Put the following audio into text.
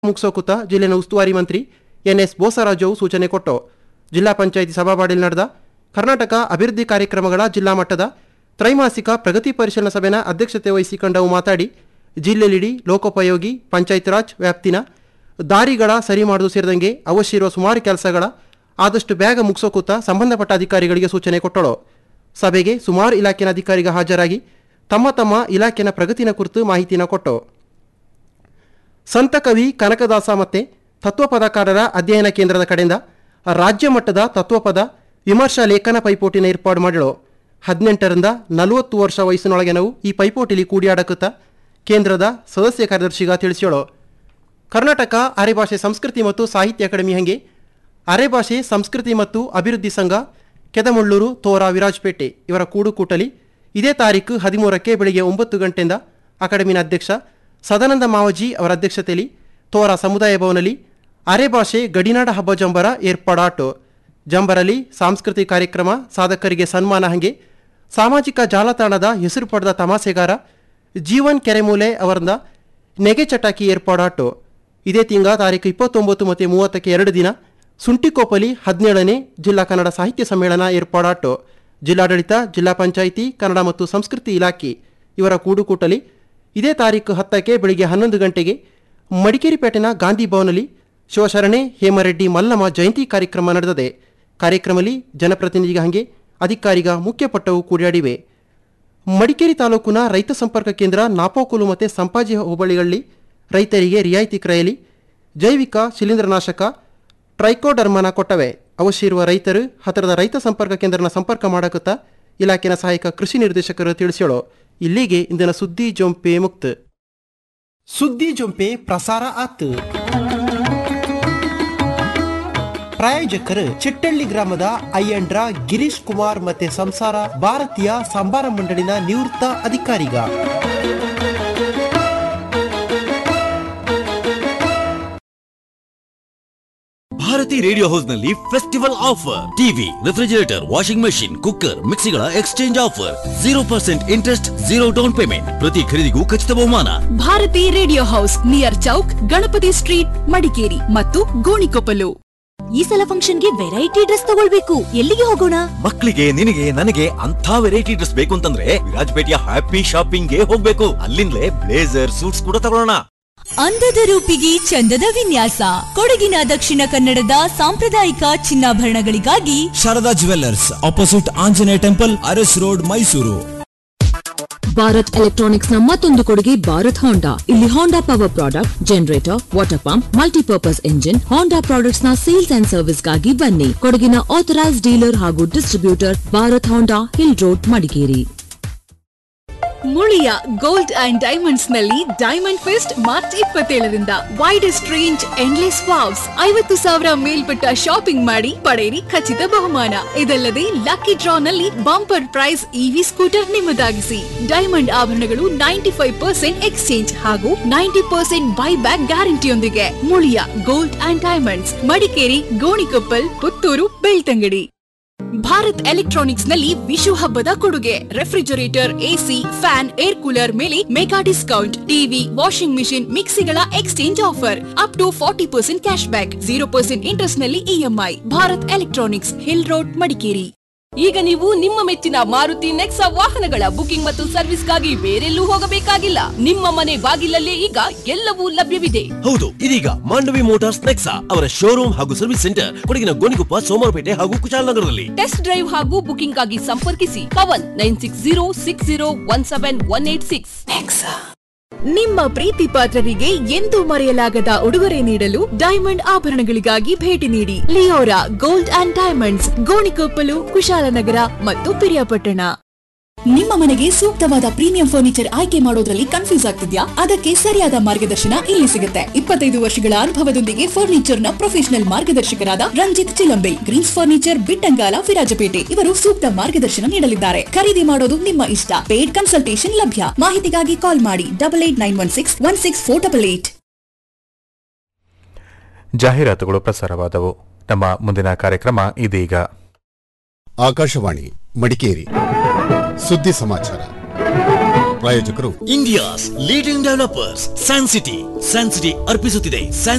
ಮುಗಿಸೋಕುತ್ತ ಜಿಲ್ಲೆನ ಉಸ್ತುವಾರಿ ಮಂತ್ರಿ ಎನ್ ಎಸ್ ಬೋಸರಾಜು ಸೂಚನೆ ಕೊಟ್ಟು ಜಿಲ್ಲಾ ಪಂಚಾಯಿತಿ ಸಭಾವಾಡಿಯಲ್ಲಿ ನಡೆದ ಕರ್ನಾಟಕ ಅಭಿವೃದ್ಧಿ ಕಾರ್ಯಕ್ರಮಗಳ ಜಿಲ್ಲಾ ಮಟ್ಟದ ತ್ರೈಮಾಸಿಕ ಪ್ರಗತಿ ಪರಿಶೀಲನಾ ಸಭೆನ ಅಧ್ಯಕ್ಷತೆ ವಹಿಸಿಕೊಂಡವು ಮಾತಾಡಿ ಜಿಲ್ಲೆಲಿಡಿ ಲೋಕೋಪಯೋಗಿ ಪಂಚಾಯತ್ ರಾಜ್ ವ್ಯಾಪ್ತಿನ ದಾರಿಗಳ ಸರಿ ಮಾಡುವುದು ಸೇರಿದಂಗೆ ಅವಶ್ಯ ಇರುವ ಸುಮಾರು ಕೆಲಸಗಳ ಆದಷ್ಟು ಬೇಗ ಮುಗಿಸೋಕುತ್ತ ಸಂಬಂಧಪಟ್ಟ ಅಧಿಕಾರಿಗಳಿಗೆ ಸೂಚನೆ ಕೊಟ್ಟಳು ಸಭೆಗೆ ಸುಮಾರು ಇಲಾಖೆನ ಅಧಿಕಾರಿಗ ಹಾಜರಾಗಿ ತಮ್ಮ ತಮ್ಮ ಇಲಾಖೆನ ಪ್ರಗತಿನ ಕುರಿತು ಮಾಹಿತಿನ ಕೊಟ್ಟು ಸಂತ ಕವಿ ಕನಕದಾಸ ಮತ್ತೆ ತತ್ವಪದಕಾರರ ಅಧ್ಯಯನ ಕೇಂದ್ರದ ಕಡೆಯಿಂದ ರಾಜ್ಯ ಮಟ್ಟದ ತತ್ವಪದ ವಿಮರ್ಶಾ ಲೇಖನ ಪೈಪೋಟಿನ ಏರ್ಪಾಡು ಮಾಡಲು ಹದಿನೆಂಟರಿಂದ ನಲವತ್ತು ವರ್ಷ ವಯಸ್ಸಿನೊಳಗೆ ಈ ಪೈಪೋಟಿಲಿ ಕೂಡಿಯಾಡಕುತ್ತ ಕೇಂದ್ರದ ಸದಸ್ಯ ಕಾರ್ಯದರ್ಶಿಗ ತಿಳಿಸ್ಯೋಳು ಕರ್ನಾಟಕ ಅರೆಭಾಷೆ ಸಂಸ್ಕೃತಿ ಮತ್ತು ಸಾಹಿತ್ಯ ಅಕಾಡೆಮಿ ಹಂಗೆ ಅರೆಭಾಷೆ ಸಂಸ್ಕೃತಿ ಮತ್ತು ಅಭಿವೃದ್ಧಿ ಸಂಘ ಕೆದಮುಳ್ಳೂರು ತೋರಾ ವಿರಾಜಪೇಟೆ ಇವರ ಕೂಡುಕೂಟಲಿ ಇದೇ ತಾರೀಕು ಹದಿಮೂರಕ್ಕೆ ಬೆಳಿಗ್ಗೆ ಒಂಬತ್ತು ಗಂಟೆಯಿಂದ ಅಕಾಡೆಮಿನ ಅಧ್ಯಕ್ಷ ಸದಾನಂದ ಮಾವಜಿ ಅವರ ಅಧ್ಯಕ್ಷತೆಯಲ್ಲಿ ತೋರಾ ಸಮುದಾಯ ಭವನಲ್ಲಿ ಅರೆಭಾಷೆ ಗಡಿನಾಡ ಹಬ್ಬ ಜಂಬರ ಏರ್ಪಾಡಾಟು ಜಂಬರಲ್ಲಿ ಸಾಂಸ್ಕೃತಿಕ ಕಾರ್ಯಕ್ರಮ ಸಾಧಕರಿಗೆ ಸನ್ಮಾನ ಹಂಗೆ ಸಾಮಾಜಿಕ ಜಾಲತಾಣದ ಹೆಸರು ಪಡೆದ ತಮಾಸೆಗಾರ ಜೀವನ್ ಕೆರೆಮೂಲೆ ಅವರಿಂದ ನೆಗೆ ಚಟಾಕಿ ಏರ್ಪಾಡಾಟು ಇದೇ ತಿಂಗ ತಾರೀಕು ಇಪ್ಪತ್ತೊಂಬತ್ತು ಮತ್ತು ಮೂವತ್ತಕ್ಕೆ ಎರಡು ದಿನ ಸುಂಟಿಕೋಪಲಿ ಹದಿನೇಳನೇ ಜಿಲ್ಲಾ ಕನ್ನಡ ಸಾಹಿತ್ಯ ಸಮ್ಮೇಳನ ಏರ್ಪಾಡಾಟು ಜಿಲ್ಲಾಡಳಿತ ಜಿಲ್ಲಾ ಪಂಚಾಯಿತಿ ಕನ್ನಡ ಮತ್ತು ಸಂಸ್ಕೃತಿ ಇಲಾಖೆ ಇವರ ಕೂಡುಕೂಟಲಿ ಇದೇ ತಾರೀಕು ಹತ್ತಕ್ಕೆ ಬೆಳಿಗ್ಗೆ ಹನ್ನೊಂದು ಗಂಟೆಗೆ ಮಡಿಕೇರಿಪೇಟೆನ ಗಾಂಧಿ ಭವನಲ್ಲಿ ಶಿವಶರಣೆ ಹೇಮರೆಡ್ಡಿ ಮಲ್ಲಮ್ಮ ಜಯಂತಿ ಕಾರ್ಯಕ್ರಮ ನಡೆದಿದೆ ಕಾರ್ಯಕ್ರಮದಲ್ಲಿ ಜನಪ್ರತಿನಿಧಿಗ ಹಂಗೆ ಅಧಿಕಾರಿಗ ಮುಖ್ಯ ಪಟ್ಟವು ಕೂಡಿಯಾಡಿವೆ ಮಡಿಕೇರಿ ತಾಲೂಕಿನ ರೈತ ಸಂಪರ್ಕ ಕೇಂದ್ರ ನಾಪೋಕುಲು ಮತ್ತು ಸಂಪಾಜಿ ಹೋಬಳಿಗಳಲ್ಲಿ ರೈತರಿಗೆ ರಿಯಾಯಿತಿ ಕ್ರಯಲಿ ಜೈವಿಕ ಶಿಲೀಂಧ್ರನಾಶಕ ಟ್ರೈಕೋಡರ್ಮನ ಕೊಟ್ಟವೆ ಅವಶ್ಯ ಇರುವ ರೈತರು ಹತ್ತಿರದ ರೈತ ಸಂಪರ್ಕ ಕೇಂದ್ರನ ಸಂಪರ್ಕ ಮಾಡಕುತ್ತಾ ಇಲಾಖೆನ ಸಹಾಯಕ ಕೃಷಿ ನಿರ್ದೇಶಕರು ತಿಳಿಸ್ಯೋಳು ಇಲ್ಲಿಗೆ ಇಂದಿನ ಸುದ್ದಿ ಜೊಂಪೆ ಮುಕ್ತ ಸುದ್ದಿ ಜೊಂಪೆ ಪ್ರಸಾರ ಆತು ಪ್ರಾಯೋಜಕರು ಚಿಟ್ಟಳ್ಳಿ ಗ್ರಾಮದ ಅಯ್ಯಂಡ್ರ ಗಿರೀಶ್ ಕುಮಾರ್ ಮತ್ತೆ ಸಂಸಾರ ಭಾರತೀಯ ಸಂಬಾರ ಮಂಡಳಿನ ನಿವೃತ್ತ ಅಧಿಕಾರಿಗ ಭಾರತಿ ರೇಡಿಯೋ ಹೌಸ್ ನಲ್ಲಿ festival offer TV refrigerator washing machine cooker ಮಿಕ್ಸಿಗಳ exchange offer zero percent interest zero down payment ಪ್ರತಿ ಖರೀದಿಗೂ ಖಚಿತ ಬಹುಮಾನ Bharathi radio house near Chowk Ganapathi street Madikeri ಮತ್ತು ಗೋಣಿಕೊಪ್ಪಲು ಈ ಸಲ ಫಂಕ್ಷನ್ಗೆ ವೆರೈಟಿ ಡ್ರೆಸ್ ತಗೊಳ್ಬೇಕು ಎಲ್ಲಿಗೆ ಹೋಗೋಣ ಮಕ್ಕಳಿಗೆ ನಿನಗೆ ನನಗೆ ಅಂತ ವೆರೈಟಿ ಡ್ರೆಸ್ ಬೇಕು ಅಂತಂದ್ರೆ ವಿರಾಜಪೇಟೆಯ ಹ್ಯಾಪಿ ಶಾಪಿಂಗ್ ಗೆ ಹೋಗ್ಬೇಕು ಅಲ್ಲಿಂದಲೇ ಬ್ಲೇಸರ್ ಸೂಟ್ಸ್ ಕೂಡ ತಗೊಳ್ಳೋಣ ಅಂದದ ರೂಪಿಗೆ ಚಂದದ ವಿನ್ಯಾಸ ಕೊಡಗಿನ ದಕ್ಷಿಣ ಕನ್ನಡದ ಸಾಂಪ್ರದಾಯಿಕ ಚಿನ್ನಾಭರಣಗಳಿಗಾಗಿ Sharada jewellers opposite Anjaneya temple Aras road Mysuru Bharat electronics ನ ಮತ್ತೊಂದು ಕೊಡುಗೆ ಭಾರತ್ ಹೋಂಡಾ ಇಲ್ಲಿ Honda power product generator water pump multipurpose engine Honda products ನ ಸೇಲ್ಸ್ ಅಂಡ್ ಸರ್ವಿಸ್ ಗಾಗಿ ಬನ್ನಿ ಕೊಡಗಿನ ಆಥರೈಸ್ ಡೀಲರ್ ಹಾಗೂ distributor Bharat Honda hill road Madikeri Muliya gold and diamonds ನಲ್ಲಿ ಡೈಮಂಡ್ ಫೆಸ್ಟ್ ಮಾರ್ಚ್ ಇಪ್ಪತ್ತೇಳರಿಂದ ವೈಡೆಸ್ಟ್ ರೇಂಜ್ ಎಂಡ್ಲೆಸ್ ವಾವ್ಸ್ ಐವತ್ತು ಸಾವಿರ ಮೇಲ್ಪಟ್ಟ ಶಾಪಿಂಗ್ ಮಾಡಿ ಪಡೆಯಿರಿ ಖಚಿತ ಬಹುಮಾನ ಇದಲ್ಲದೆ ಲಕ್ಕಿ ಡ್ರಾ ನಲ್ಲಿ ಬಂಪರ್ ಪ್ರೈಸ್ ಇವಿ ಸ್ಕೂಟರ್ ನಿಮ್ಮದಾಗಿಸಿ ಡೈಮಂಡ್ ಆಭರಣಗಳು ನೈಂಟಿ ಫೈವ್ ಪರ್ಸೆಂಟ್ ಎಕ್ಸ್ಚೇಂಜ್ ಹಾಗೂ ನೈಂಟಿ ಪರ್ಸೆಂಟ್ ಬೈ ಬ್ಯಾಕ್ ಗ್ಯಾರಂಟಿಯೊಂದಿಗೆ Muliya gold and diamonds Madikeri Gonikoppal Puttur Belthangady Bharat electronics ನಲ್ಲಿ ವಿಶು ಹಬ್ಬದ ಕೊಡುಗೆ refrigerator AC fan air cooler ಮೇಲೆ mega discount TV washing machine ಮಿಕ್ಸಿಗಳ exchange offer up to forty percent cash back zero percent interest ನಲ್ಲಿ EMI Bharat electronics hill road Madikeri ಈಗ ನೀವು ನಿಮ್ಮ ಮೆಚ್ಚಿನ ಮಾರುತಿ ನೆಕ್ಸಾ ವಾಹನಗಳ ಬುಕಿಂಗ್ ಮತ್ತು ಸರ್ವಿಸ್ಗಾಗಿ ಬೇರೆಲ್ಲೂ ಹೋಗಬೇಕಾಗಿಲ್ಲ ನಿಮ್ಮ ಮನೆ ಬಾಗಿಲಲ್ಲೇ ಈಗ ಎಲ್ಲವೂ ಲಭ್ಯವಿದೆ ಹೌದು ಇದೀಗ ಮಾಂಡವಿ ಮೋಟಾರ್ಸ್ ನೆಕ್ಸಾ ಅವರ ಶೋರೂಮ್ ಹಾಗೂ ಸರ್ವಿಸ್ ಸೆಂಟರ್ ಕೊಡಗಿನ ಗೋಣಿಕೊಪ್ಪ ಸೋಮವಾರಪೇಟೆ ಹಾಗೂ ಕುಶಾಲನಗರದಲ್ಲಿ ಟೆಸ್ಟ್ ಡ್ರೈವ್ ಹಾಗೂ ಬುಕಿಂಗ್ ಆಗಿ ಸಂಪರ್ಕಿಸಿ Pavan nine six zero six zero one seven one eight six ನಿಮ್ಮ ಪ್ರೀತಿ ಪಾತ್ರರಿಗೆ ಎಂದೂ ಮರೆಯಲಾಗದ ಉಡುಗೊರೆ ನೀಡಲು ಡೈಮಂಡ್ ಆಭರಣಗಳಿಗಾಗಿ ಭೇಟಿ ನೀಡಿ Leora gold and diamonds Gonikoppal Kushalnagar ಮತ್ತು ಪಿರಿಯಾಪಟ್ಟಣ ನಿಮ್ಮ ಮನೆಗೆ ಸೂಕ್ತವಾದ ಪ್ರೀಮಿಯಂ ಫರ್ನಿಚರ್ ಆಯ್ಕೆ ಮಾಡೋದ್ರಲ್ಲಿ ಕನ್ಫ್ಯೂಸ್ ಆಗ್ತಿದ್ಯಾ ಅದಕ್ಕೆ ಸರಿಯಾದ ಮಾರ್ಗದರ್ಶನ ಇಲ್ಲಿ ಸಿಗುತ್ತೆ ಇಪ್ಪತ್ತೈದು ವರ್ಷಗಳ ಅನುಭವದೊಂದಿಗೆ ಫರ್ನಿಚರ್ ನ ಪ್ರೊಫೆಷನಲ್ ಮಾರ್ಗದರ್ಶಕರಾದ ರಂಜಿತ್ ಚಿಲಂಬೆ ಗ್ರೀನ್ಸ್ ಫರ್ನಿಚರ್ ಬಿಟ್ಟಂಗಾಲ ವಿರಾಜಪೇಟೆ ಇವರು ಸೂಕ್ತ ಮಾರ್ಗದರ್ಶನ ನೀಡಲಿದ್ದಾರೆ ಖರೀದಿ ಮಾಡೋದು ನಿಮ್ಮ ಇಷ್ಟ ಪೇಡ್ ಕನ್ಸಲ್ಟೇಷನ್ ಲಭ್ಯ ಮಾಹಿತಿಗಾಗಿ ಕಾಲ್ ಮಾಡಿ double eight nine one six one six four double eight ಜಾಹೀರಾತುಗಳು ಪ್ರಸಾರವಾದವು ನಮ್ಮ ಮುಂದಿನ ಕಾರ್ಯಕ್ರಮ ಇದೀಗ ಆಕಾಶವಾಣಿ ಮಡಿಕೇರಿ ಸುದ್ದಿ ಸಮಾಚಾರ ಪ್ರಾಯೋಜಕರು India's leading developers san city san city ಅರ್ಪಿಸುತ್ತಿದೆ ಸ್ಯಾನ್